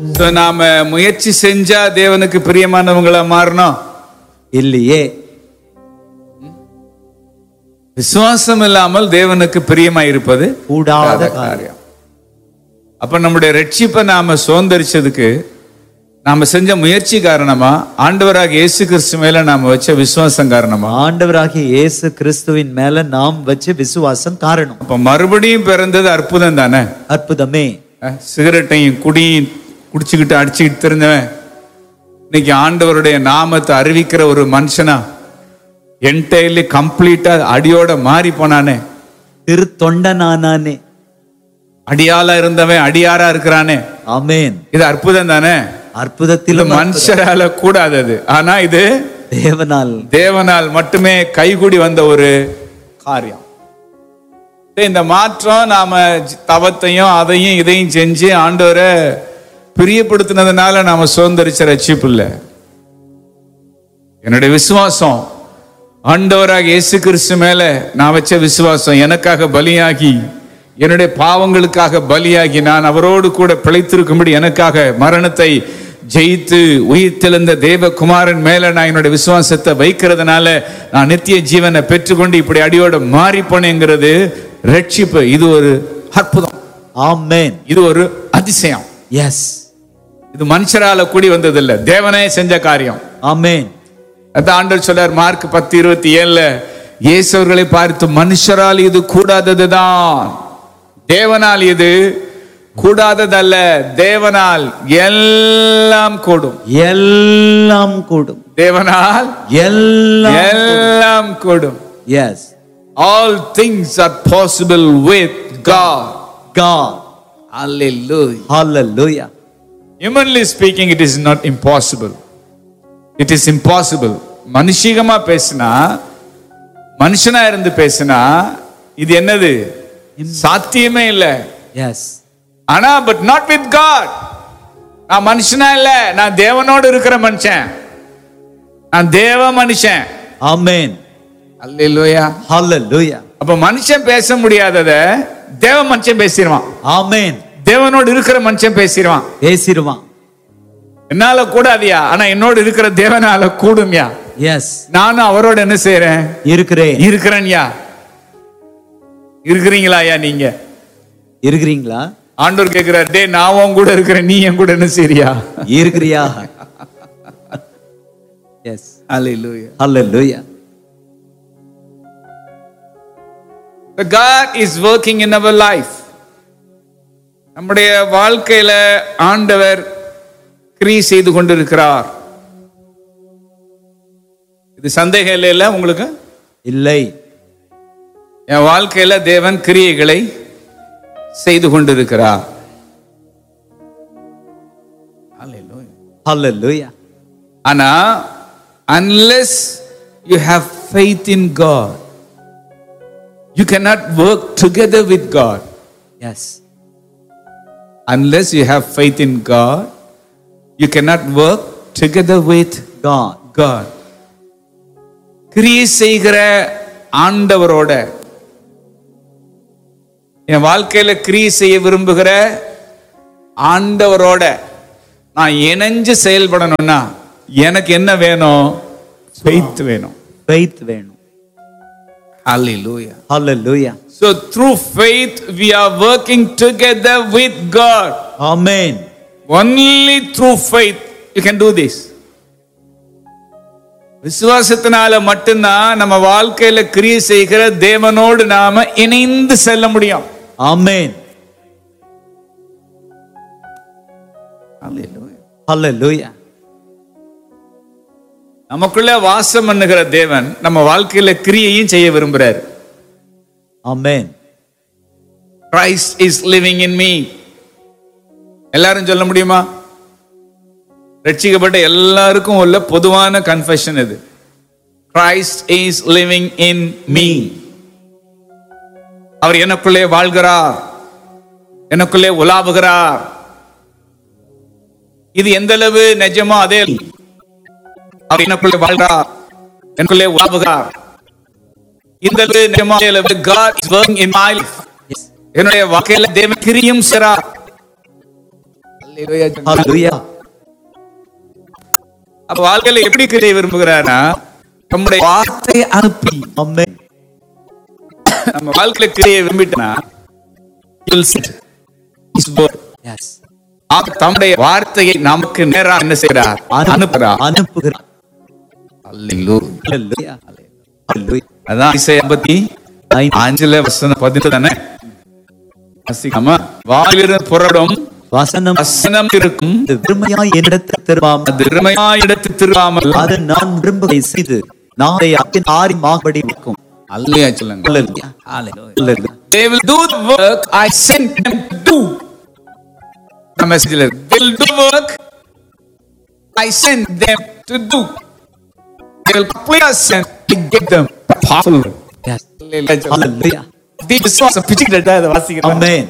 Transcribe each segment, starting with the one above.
So, நாம முயற்சி செஞ்சா தேவனுக்கு பிரியமானவங்களா மாறணும் இல்லையே விசுவாசம் இல்லாமல் தேவனுக்கு பிரியமா இருப்பது கூடாத கூடாத காரியம் காரியம் அப்ப நம்முடைய ரட்சிப்பை நாம சுதந்திரிச்சதுக்கு நாம செஞ்ச முயற்சி காரணமா ஆண்டவராக இயேசு கிறிஸ்து மேல நாம வச்ச விசுவாசம் காரணமா ஆண்டவராகிய இயேசு கிறிஸ்துவின் மேல நாம் வச்ச விசுவாசம் காரணம் அப்ப மறுபடியும் பிறந்தது அற்புதம் தானே அற்புதமே அஹ், சிகரெட்டையும் குடியும் குடிச்சுக்கிட்டு அடிச்சுக்கிட்டு தெரிஞ்சவன் இன்னைக்கு ஆண்டவருடைய நாமத்தை அறிவிக்கிற ஒரு மனுஷனா என்டையர்லி கம்ப்ளீட்டா அடியோட மாறி போனானே திருத்தொண்டனானே அடியாளா இருந்தவன் அடியாரா இருக்கிறானே ஆமென் இது அற்புதம் தானே இது அற்புதத்திலும் மனுஷரால கூடாதது ஆனா இது தேவனால் தேவனால் மட்டுமே கைகூடி வந்த ஒரு காரியம் இந்த மாற்றம் நாம ஜ- தவத்தையும் அதையும் இதையும் செஞ்சு ஆண்டவரை பிரியப்படுத்தினதுனால நாம சுதந்திரிச்ச ரட்சிப்பு இல்ல என்னுடைய விசுவாசம் ஆண்டவராக இயேசு கிறிஸ்து மேல நான் வச்ச விசுவாசம் எனக்காக பலியாகி என்னுடைய பாவங்களுக்காக பலியாகி நான் அவரோடு கூட பிழைத்திருக்கும்படி எனக்காக மரணத்தை ஜெயித்து உயிர்த்தெழுந்த தேவகுமாரன் மேல நான் என்னுடைய விசுவாசத்தை வைக்கிறதுனால நான் நித்திய ஜீவனை பெற்றுக்கொண்டு இப்படி அடியோட மாறி போனேங்கிறது ரட்சிப்பு இது ஒரு அற்புதம் ஆமென் இது ஒரு அதிசயம் எஸ் இது மனுஷரால கூடி வந்ததில்லை தேவனே செஞ்ச காரியம் ஆமென் அதான் ஆண்டவர் சொல்றார் மார்க் பத்து இருபத்தி ஏழுல இயேசு அவர்களை பார்த்து மனுஷரால் இது கூடாததுதான் தேவனால் இது கூடாததல்ல தேவனால் எல்லாம் கூடும் எல்லாம் கூடும் தேவனால் எல்லாம் எல்லாம் கூடும் yes all things are possible with God God Hallelujah hallelujah humanly speaking it is not impossible it is impossible மனுஷிகமா பேசினா மனுஷனா இருந்து பேசினா இது என்னது சாத்தியமே இல்ல எஸ் ஆனா பட் நாட் வித் காட் நான் மனுஷனா இல்ல நான் தேவனோடு இருக்கிற மனுஷன் நான் தேவ மனுஷன் ஆமென் அல்லேலூயா hallelujah அப்ப மனுஷன் பேச முடியாதத தேவ மனுஷன் பேசிடுவான் ஆமென் தேவனோடு இருக்கிற மனுஷன் பேசிடுவான் பேசிடுவான் என்னால கூடாதியா ஆனா என்னோடு இருக்கிற தேவனால கூடும்யா எஸ் நானும் அவரோட என்ன செய்யறேன் இருக்கிறேன் இருக்கிறேன்யா இருக்கிறீங்களா ஐயா நீங்க இருக்கிறீங்களா ஆண்டவர் கேட்கிறார் டே நான் உன் கூட இருக்கிறேன் நீ என் கூட என்ன செய்றியா இருக்கிறியா yes Hallelujah. hallelujah The God is working in our life. நம்முடைய வாழ்க்கையில ஆண்டவர் கிரியை செய்து கொண்டிருக்கிறார் இது சந்தேகம் இல்லைல்ல உங்களுக்கு இல்லை என் வாழ்க்கையில தேவன் கிரியைகளை செய்து கொண்டிருக்கிறார் Hallelujah. hallelujah ஆனா unless you have faith in God you cannot work together with God yes unless you have faith in God you cannot work together with God God கிரியை செய்கிற ஆண்டவரோட என் வாழ்க்கையில கிரியை செய்ய விரும்புகிற ஆண்டவரோட நான் இணைஞ்சு செயல்படணும்னா எனக்கு என்ன வேணும் faith வேணும் faith வேணும் Hallelujah. hallelujah So through faith we are working together with God. Amen Only through faith you can do this. விசுவாசத்தினால மட்டும்தான் நம்ம வாழ்க்கையில கிரியை செய்கிற தேவனோடு நாம இணைந்து செல்ல முடியும் ஆமென் hallelujah நமக்குள்ள வாசம் பண்ணுகிற தேவன் நம்ம வாழ்க்கையில கிரியையும் செய்ய விரும்புறாரு ஆமென் Christ is living in me எல்லாரும் சொல்ல முடியுமா ரட்சிக்கப்பட்ட எல்லாருக்கும் உள்ள பொதுவான கன்ஃபெஷன் இது Christ is living in me அவர் எனக்குள்ளே வாழ்கிறார் எனக்குள்ளே உலாவுகிறார் இது எந்த அளவு நிஜமோ அதே அவர் எனக்குள்ளே வாழ்கிறார் எனக்குள்ளே உலாவுகிறார் இந்த அளவு நிஜமோ அதே அளவு God is working in my life என்னுடைய வாழ்க்கையில தேவன் கிரியும் செய்றார் Hallelujah. அப்ப வாழ்க்கையில எப்படி கிரியை விரும்புகிறாரா நம்முடைய வார்த்தையை அனுப்பி Amen. நம்ம வாழ்க்கையில கிரியை விரும்பிட்டனா you'll sit his word. Yes. அவர் தம்முடைய வார்த்தையை நமக்கு நேரா என்ன செய்கிறார் அனுப்புகிறார் அனுப்புகிறார் Hallelujah. Hallelujah. Hallelujah. அதான் இசை ஐம்பத்தி ஐந்து. அஞ்சுல வசனம் பதினெட்டு தானே வாசிக்காம வாயிலிருந்து புறப்படும் வசனம் வசனம் இருக்கும் அது வெறுமையாய் என்னிடத்தில் திரும்பாமல் அது திறமையா இடத்து திருவாமல் அதை நான் விரும்புவதை செய்து நாளை அக்கின் ஆறி மாபடி இருக்கும் அல்லையா சொல்லுங்க Hallelujah. Hallelujah. They will do the work I sent them to do. The message is, they will do work I sent them to do. They will complete our sent to get them powerful. Yes. Hallelujah. The விசுவாசம் பிச்சுக்கிட்டா அதை வாசிக்கிறேன் Amen.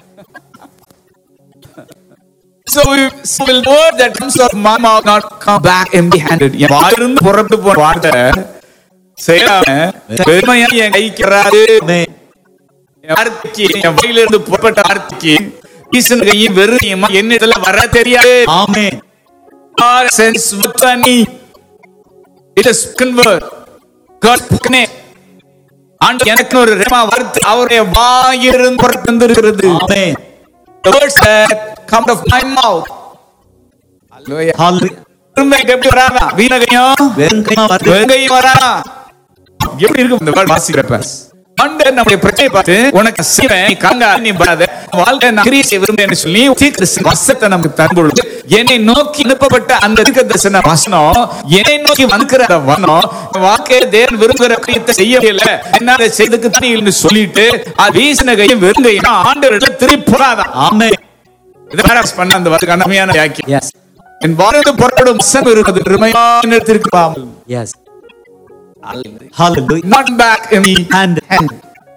So we so will word that comes out of my mouth not come back empty handed. என் வாயிலிருந்து புறப்பட்டு போன வார்த்தை செய்யாம பெருமையா என் கைக்கு வராது Amen. என் வார்த்தைக்கு என் வாயிலிருந்து புறப்பட்ட வார்த்தைக்கு ஈசன் கையும் வெறும் என்னிடத்துல வர தெரியாது Amen. God sends with me. It is spoken word. God spoken it. ஆண்டு எனக்கு ஒரு ரெமா வார்த்தை அவருடைய வாயிலிருந்து புறப்பட்டு இருக்கிறது Amen. The words that come out of my mouth. Hallelujah. Hallelujah. பெருமை எப்படி வராதா வீணகையும் வெறும் கைமா வருது. வெறுங்கையும் வராதா எப்படி இருக்கும் இந்த வேர்ட் வாசிக்கிறப்ப ஆண்டவர் நம்முடைய பிரச்சனையை பார்த்து உனக்கு செய்வேன் நீ கலங்கா நீ படாத வாழ்க்கை நான் கிரியை செய்ய விரும்புறேன்னு சொல்லி தீர்க்கதரிசன வசனத்தை நமக்கு தரும்பொழுது என்னை நோக்கி அனுப்பப்பட்ட அந்த தீர்க்கதரிசன வசனம் என்னை நோக்கி வந்துக்கிற அந்த வசனம் வாழ்க்கையை தேவன் விரும்புகிற காரியத்தை செய்யவில்ல என்ன அதை செய்ததுக்கு தான் என்று சொல்லிட்டு அது வீசின கையும் வெறுங்கையும் ஆண்டவர்கிட்ட திருப்பி போறாதான் Amen. இது பேராஸ் பண்ண அந்த வார்த்தைக்கு அருமையான வியாக்கி Yes. என் வாழ்ந்து புறப்படும் வசனம் இருப்பது பெருமையான இடத்திற்கு பாவம் Yes. Hallelujah. not back in the And hand.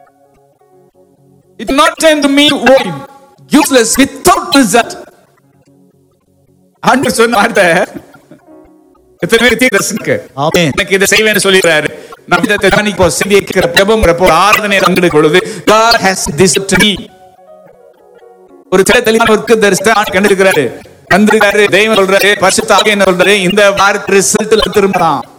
It not turn to me void, useless, without result. ஆண்டவர் சொன்ன வார்த்தை எத்தனை பேர் தீர்க்கதரிசனுக்கு Amen. எனக்கு இதை செய்வேன்னு சொல்லிடுறாரு நம்ம இதை தியானிக்க போ செய்தியை கேட்கிற பிரபுங்கிறப்போ ஆராதனை பங்கெடுக்கும் பொழுது God has this to me ஒரு சில தெளிவான ஒரு தரிசனம் கண்டிருக்கிறாரு வந்திருக்காரு தெய்வம் சொல்றாரு பரிசுத்த ஆவியானவர் சொல்றாரு இந்த வார்த்தை ரிசல்ட்ல திரும்பலாம்